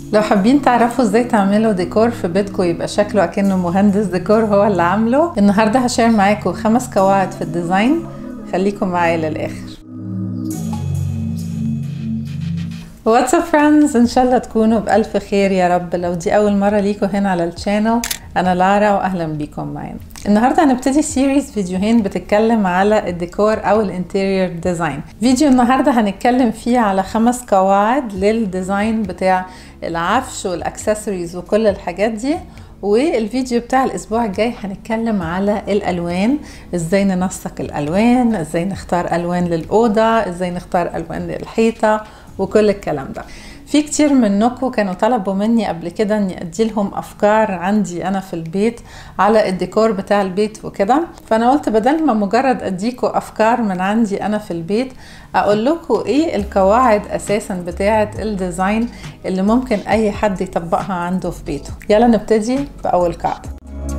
لو حابين تعرفوا ازاي تعملوا ديكور في بيتكم يبقى شكله اكنه مهندس ديكور هو اللي عامله النهارده هشير معاكم خمس قواعد في الديزاين خليكم معايا للاخر واتس اب فريندز ان شاء الله تكونوا بالف خير يا رب لو دي اول مره ليكم هنا على الشانل انا لارا واهلا بيكم معانا النهارده هنبتدي سيريز فيديوهين بتتكلم على الديكور او الانتيريور ديزاين فيديو النهارده هنتكلم فيه على خمس قواعد للديزاين بتاع العفش والاكسسوارز وكل الحاجات دي والفيديو بتاع الاسبوع الجاي هنتكلم على الالوان ازاي ننسق الالوان ازاي نختار الوان للاوضه ازاي نختار الوان للحيطه وكل الكلام ده في كتير منكم كانوا طلبوا مني قبل كده اني ادي لهم افكار عندي انا في البيت على الديكور بتاع البيت وكده فانا قلت بدل ما مجرد اديكم افكار من عندي انا في البيت اقول لكم ايه القواعد اساسا بتاعه الديزاين اللي ممكن اي حد يطبقها عنده في بيته يلا نبتدي باول قاعده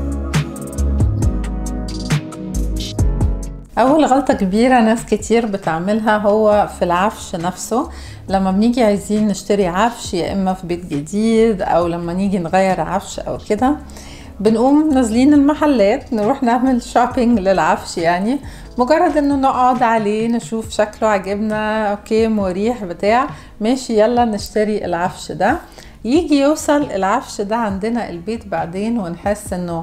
اول غلطه كبيره ناس كتير بتعملها هو في العفش نفسه لما بنيجي عايزين نشتري عفش يا اما في بيت جديد او لما نيجي نغير عفش او كده بنقوم نازلين المحلات نروح نعمل شوبينج للعفش يعني مجرد انه نقعد عليه نشوف شكله عجبنا اوكي مريح بتاع ماشي يلا نشتري العفش ده يجي يوصل العفش ده عندنا البيت بعدين ونحس انه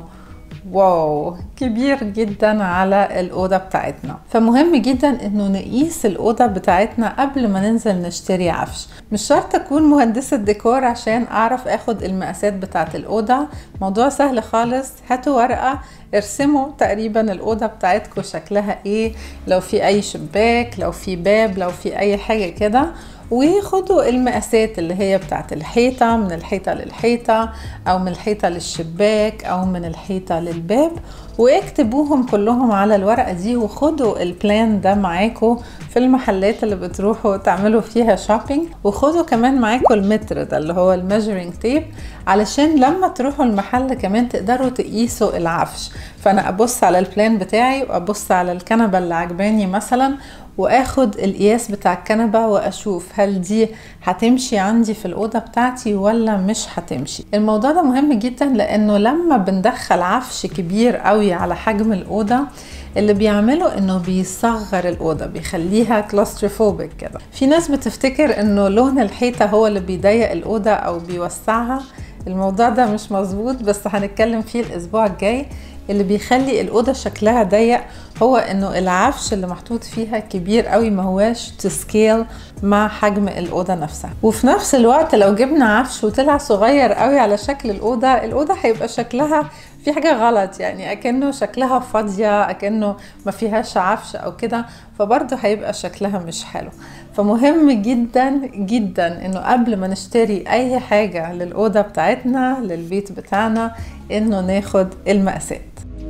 واو كبير جدا على الأوضة بتاعتنا فمهم جدا انه نقيس الأوضة بتاعتنا قبل ما ننزل نشتري عفش مش شرط اكون مهندسة ديكور عشان اعرف اخد المقاسات بتاعت الأوضة موضوع سهل خالص هاتوا ورقة ارسموا تقريبا الأوضة بتاعتكم شكلها ايه لو في اي شباك لو في باب لو في اي حاجة كده وخدوا المقاسات اللي هي بتاعت الحيطة من الحيطة للحيطة أو من الحيطة للشباك أو من الحيطة للباب واكتبوهم كلهم على الورقة دي وخدوا البلان ده معاكم في المحلات اللي بتروحوا تعملوا فيها شوبينج وخدوا كمان معاكم المتر ده اللي هو الميجرينج تيب علشان لما تروحوا المحل كمان تقدروا تقيسوا العفش فأنا أبص على البلان بتاعي وأبص على الكنبة اللي عجباني مثلا واخد القياس بتاع الكنبة واشوف هل دي هتمشي عندي في الأوضة بتاعتي ولا مش هتمشي الموضوع ده مهم جدا لانه لما بندخل عفش كبير قوي على حجم الأوضة اللي بيعمله انه بيصغر الاوضه بيخليها كلاستروفوبيك كده في ناس بتفتكر انه لون الحيطه هو اللي بيضيق الاوضه او بيوسعها الموضوع ده مش مظبوط بس هنتكلم فيه الاسبوع الجاي اللي بيخلي الأوضة شكلها ضيق هو انه العفش اللي محطوط فيها كبير قوي ما هواش تسكيل مع حجم الأوضة نفسها وفي نفس الوقت لو جبنا عفش وطلع صغير قوي على شكل الأوضة الأوضة هيبقى شكلها في حاجة غلط يعني أكنه شكلها فاضية أكنه ما فيهاش عفش أو كده فبرضه هيبقى شكلها مش حلو فمهم جدا جدا انه قبل ما نشتري اي حاجة للأوضة بتاعتنا للبيت بتاعنا انه ناخد المقاسات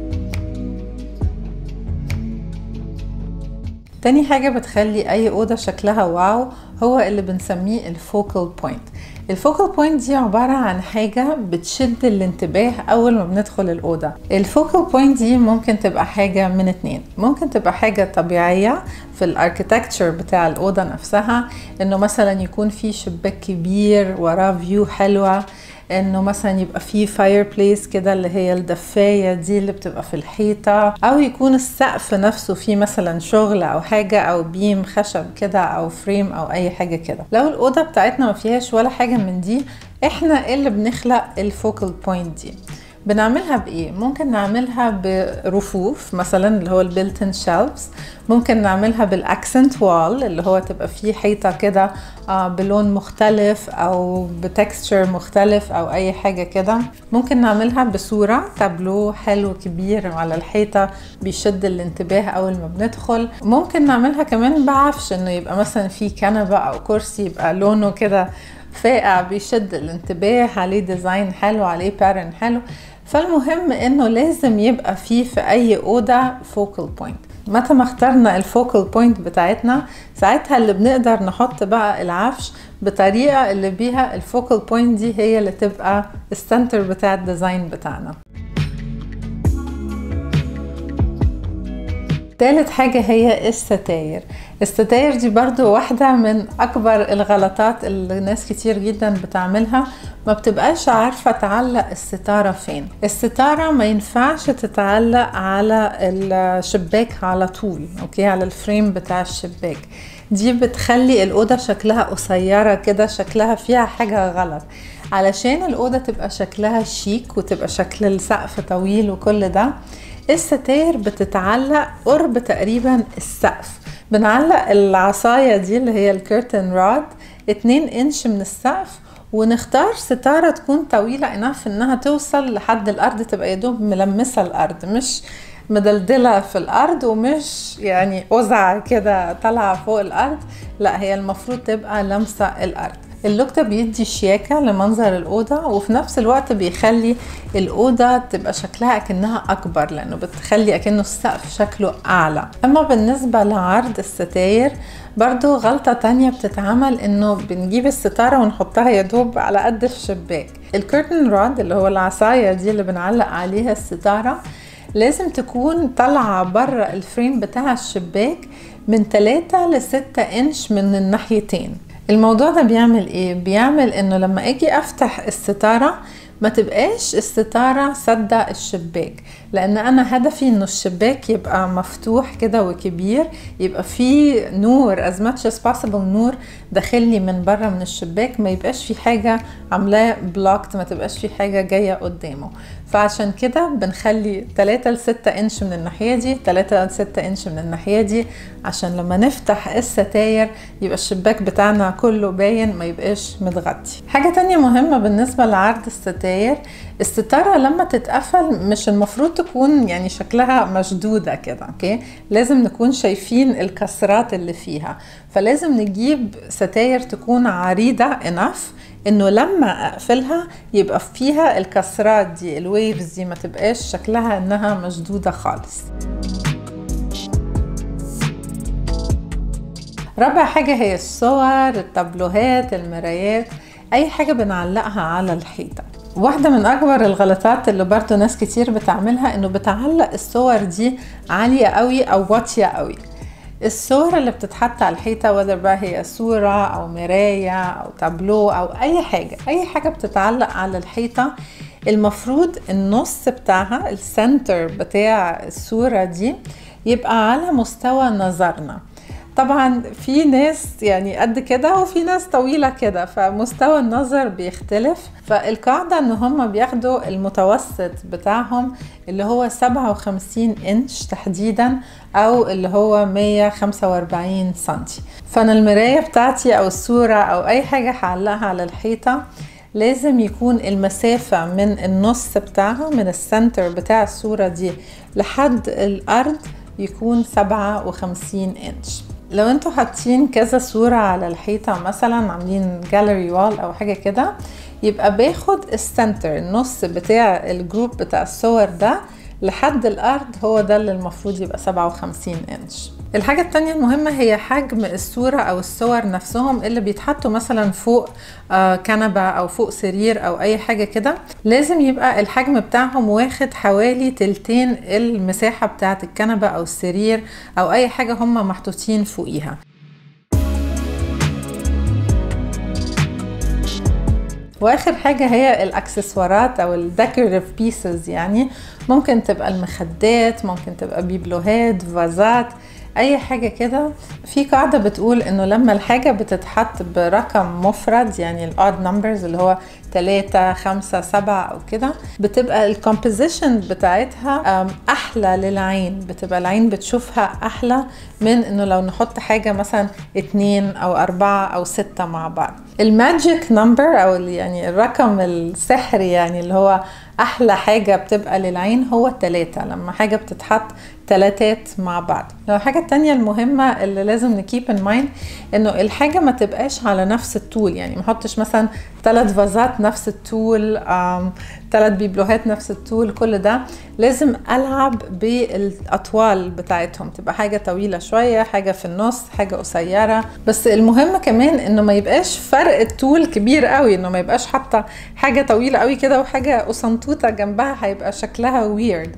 تاني حاجة بتخلي أي أوضة شكلها واو هو اللي بنسميه الفوكال بوينت الفوكال بوينت دي عبارة عن حاجة بتشد الانتباه أول ما بندخل الأوضة الفوكال بوينت دي ممكن تبقى حاجة من اتنين ممكن تبقى حاجة طبيعية في الاركيتكتشر بتاع الأوضة نفسها إنه مثلا يكون في شباك كبير وراه فيو حلوة انه مثلا يبقى في فاير بليس كده اللي هي الدفايه دي اللي بتبقى في الحيطه او يكون السقف نفسه فيه مثلا شغل او حاجه او بيم خشب كده او فريم او اي حاجه كده لو الاوضه بتاعتنا ما فيهاش ولا حاجه من دي احنا اللي بنخلق الفوكال بوينت دي بنعملها بايه ممكن نعملها برفوف مثلا اللي هو البيلتن شيلفز ممكن نعملها بالاكسنت وال اللي هو تبقى فيه حيطه كده بلون مختلف او بتكستشر مختلف او اي حاجه كده ممكن نعملها بصوره تابلو حلو كبير على الحيطه بيشد الانتباه اول ما بندخل ممكن نعملها كمان بعفش انه يبقى مثلا في كنبه او كرسي يبقى لونه كده فاقع بيشد الانتباه عليه ديزاين حلو عليه باترن حلو فالمهم انه لازم يبقى فيه في اي اوضه فوكال بوينت متى ما اخترنا الفوكال بوينت بتاعتنا ساعتها اللي بنقدر نحط بقى العفش بطريقه اللي بيها الفوكال بوينت دي هي اللي تبقى السنتر بتاع الديزاين بتاعنا تالت حاجة هي الستاير الستاير دي برضو واحدة من أكبر الغلطات اللي ناس كتير جدا بتعملها ما بتبقاش عارفة تعلق الستارة فين الستارة ما ينفعش تتعلق على الشباك على طول أوكي على الفريم بتاع الشباك دي بتخلي الأوضة شكلها قصيرة كده شكلها فيها حاجة غلط علشان الأوضة تبقى شكلها شيك وتبقى شكل السقف طويل وكل ده الستاير بتتعلق قرب تقريبا السقف بنعلق العصاية دي اللي هي الكيرتن راد 2 انش من السقف ونختار ستارة تكون طويلة انف انها توصل لحد الارض تبقى يدوب ملمسة الارض مش مدلدلة في الارض ومش يعني قزعة كده طالعة فوق الارض لا هي المفروض تبقى لمسة الارض اللوك ده بيدي شياكة لمنظر الأوضة وفي نفس الوقت بيخلي الأوضة تبقى شكلها أكنها أكبر لأنه بتخلي أكنه السقف شكله أعلى أما بالنسبة لعرض الستاير برضو غلطة تانية بتتعمل انه بنجيب الستارة ونحطها يدوب على قد الشباك الكيرتن رود اللي هو العصاية دي اللي بنعلق عليها الستارة لازم تكون طالعة بره الفريم بتاع الشباك من 3 ل 6 انش من الناحيتين الموضوع ده بيعمل ايه بيعمل انه لما اجي افتح الستاره ما تبقاش الستاره سادة الشباك لان انا هدفي انه الشباك يبقى مفتوح كده وكبير يبقى فيه نور as much as possible نور داخلي من بره من الشباك ما يبقاش في حاجه عاملاه بلوكت ما تبقاش في حاجه جايه قدامه فعشان كده بنخلي 3 ل 6 انش من الناحيه دي 3 ل 6 انش من الناحيه دي عشان لما نفتح الستاير يبقى الشباك بتاعنا كله باين ما يبقاش متغطي حاجه تانية مهمه بالنسبه لعرض الستاير الستاره لما تتقفل مش المفروض تكون يعني شكلها مشدوده كده اوكي لازم نكون شايفين الكسرات اللي فيها فلازم نجيب ستاير تكون عريضه انف انه لما اقفلها يبقى فيها الكسرات دي الويفز دي ما تبقاش شكلها انها مشدوده خالص رابع حاجه هي الصور التابلوهات المرايات اي حاجه بنعلقها على الحيطه واحدة من أكبر الغلطات اللي برضو ناس كتير بتعملها إنه بتعلق الصور دي عالية قوي أو واطية قوي الصور اللي بتتحط على الحيطة وذر بقى هي صورة أو مراية أو تابلو أو أي حاجة أي حاجة بتتعلق على الحيطة المفروض النص بتاعها السنتر بتاع الصورة دي يبقى على مستوى نظرنا طبعا في ناس يعني قد كده وفي ناس طويلة كده فمستوى النظر بيختلف فالقاعدة ان هم بياخدوا المتوسط بتاعهم اللي هو 57 انش تحديدا او اللي هو 145 سنتي فانا المراية بتاعتي او الصورة او اي حاجة هعلقها على الحيطة لازم يكون المسافة من النص بتاعها من السنتر بتاع الصورة دي لحد الأرض يكون 57 انش لو انتوا حاطين كذا صورة على الحيطة مثلا عاملين جاليري وال او حاجة كده يبقى باخد السنتر النص بتاع الجروب بتاع الصور ده لحد الارض هو ده اللي المفروض يبقى 57 انش الحاجة التانية المهمة هي حجم الصورة أو الصور نفسهم اللي بيتحطوا مثلا فوق آه كنبة أو فوق سرير أو أي حاجة كده لازم يبقى الحجم بتاعهم واخد حوالي تلتين المساحة بتاعة الكنبة أو السرير أو أي حاجة هم محطوطين فوقيها واخر حاجه هي الاكسسوارات او الديكوريف بيسز يعني ممكن تبقى المخدات ممكن تبقى بيبلوهات فازات اي حاجه كده في قاعده بتقول انه لما الحاجه بتتحط برقم مفرد يعني الاود نمبرز اللي هو 3 5 7 او كده بتبقى الكومبوزيشن بتاعتها احلى للعين بتبقى العين بتشوفها احلى من انه لو نحط حاجه مثلا اتنين او اربعة او ستة مع بعض الماجيك نمبر او يعني الرقم السحري يعني اللي هو احلى حاجه بتبقى للعين هو التلاتة لما حاجه بتتحط تلاتات مع بعض الحاجة التانية المهمة اللي لازم نكيب ان مايند انه الحاجة ما تبقاش على نفس الطول يعني ما احطش مثلا ثلاث فازات نفس الطول ثلاث بيبلوهات نفس الطول كل ده لازم العب بالاطوال بتاعتهم تبقى حاجة طويلة شوية حاجة في النص حاجة قصيرة بس المهم كمان انه ما يبقاش فرق الطول كبير قوي انه ما يبقاش حاطة حاجة طويلة قوي كده وحاجة قصنطوطة جنبها هيبقى شكلها ويرد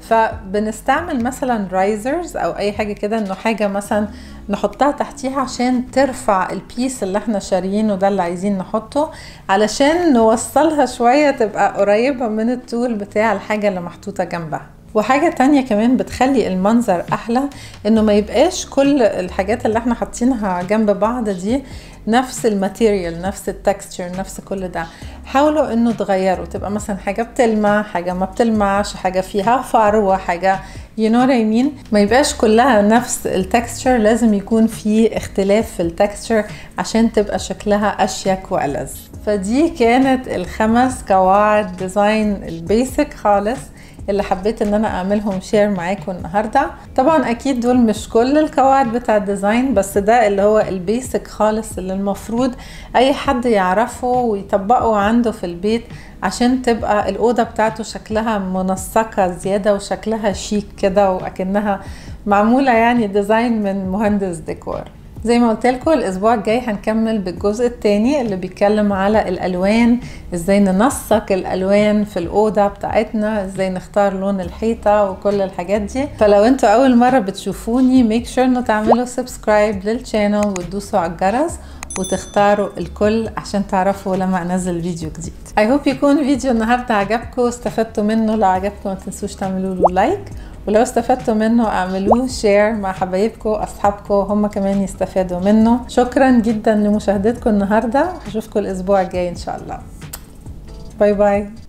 فبنستعمل مثلا رايزرز او اي حاجه كده انه حاجه مثلا نحطها تحتيها عشان ترفع البيس اللي احنا شاريينه ده اللي عايزين نحطه علشان نوصلها شويه تبقى قريبه من الطول بتاع الحاجه اللي محطوطه جنبها وحاجة تانية كمان بتخلي المنظر أحلى إنه ما يبقاش كل الحاجات اللي احنا حاطينها جنب بعض دي نفس الماتيريال نفس التكستشر نفس كل ده حاولوا انه تغيروا تبقى مثلا حاجة بتلمع حاجة ما بتلمعش حاجة فيها فروة حاجة you know what I mean ما يبقاش كلها نفس التكستشر لازم يكون في اختلاف في التكستشر عشان تبقى شكلها أشيك وألذ فدي كانت الخمس قواعد ديزاين البيسك خالص اللي حبيت ان انا اعملهم شير معاكم النهارده طبعا اكيد دول مش كل القواعد بتاع الديزاين بس ده اللي هو البيسك خالص اللي المفروض اي حد يعرفه ويطبقه عنده في البيت عشان تبقى الاوضه بتاعته شكلها منسقه زياده وشكلها شيك كده واكنها معموله يعني ديزاين من مهندس ديكور زي ما قلت لكم الاسبوع الجاي هنكمل بالجزء الثاني اللي بيتكلم على الالوان ازاي ننسق الالوان في الاوضه بتاعتنا ازاي نختار لون الحيطه وكل الحاجات دي فلو انتوا اول مره بتشوفوني ميك شور انه تعملوا سبسكرايب للشانل وتدوسوا على الجرس وتختاروا الكل عشان تعرفوا لما انزل فيديو جديد اي هوب يكون فيديو النهارده عجبكم واستفدتوا منه لو عجبكم ما تنسوش تعملوا له لايك ولو استفدتوا منه اعملوه شير مع حبايبكم اصحابكم هم كمان يستفادوا منه شكرا جدا لمشاهدتكم النهارده اشوفكم الاسبوع الجاي ان شاء الله باي باي